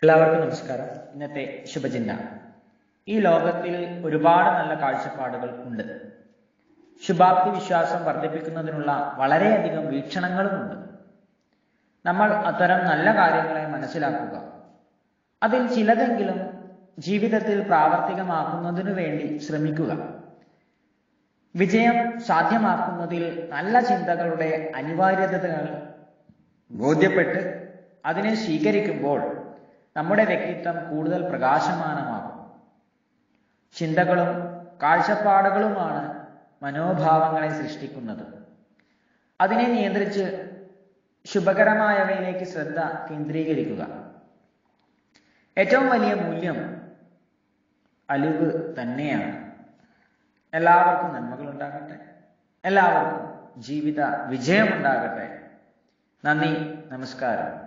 എല്ലാവർക്കും നമസ്കാരം ഇന്നത്തെ ശുഭചിന്ത ഈ ലോകത്തിൽ ഒരുപാട് നല്ല കാഴ്ചപ്പാടുകൾ ഉണ്ട് ശുഭാപ്തി വിശ്വാസം വർദ്ധിപ്പിക്കുന്നതിനുള്ള വളരെയധികം വീക്ഷണങ്ങളുമുണ്ട് നമ്മൾ അത്തരം നല്ല കാര്യങ്ങളെ മനസ്സിലാക്കുക അതിൽ ചിലതെങ്കിലും ജീവിതത്തിൽ പ്രാവർത്തികമാക്കുന്നതിനു വേണ്ടി ശ്രമിക്കുക വിജയം സാധ്യമാക്കുന്നതിൽ നല്ല ചിന്തകളുടെ അനിവാര്യതകൾ ബോധ്യപ്പെട്ട് അതിനെ സ്വീകരിക്കുമ്പോൾ നമ്മുടെ വ്യക്തിത്വം കൂടുതൽ പ്രകാശമാനമാകും ചിന്തകളും കാഴ്ചപ്പാടുകളുമാണ് മനോഭാവങ്ങളെ സൃഷ്ടിക്കുന്നത് അതിനെ നിയന്ത്രിച്ച് ശുഭകരമായവയിലേക്ക് ശ്രദ്ധ കേന്ദ്രീകരിക്കുക ഏറ്റവും വലിയ മൂല്യം അലിവ് തന്നെയാണ് എല്ലാവർക്കും നന്മകൾ ഉണ്ടാകട്ടെ എല്ലാവർക്കും ജീവിത വിജയമുണ്ടാകട്ടെ നന്ദി നമസ്കാരം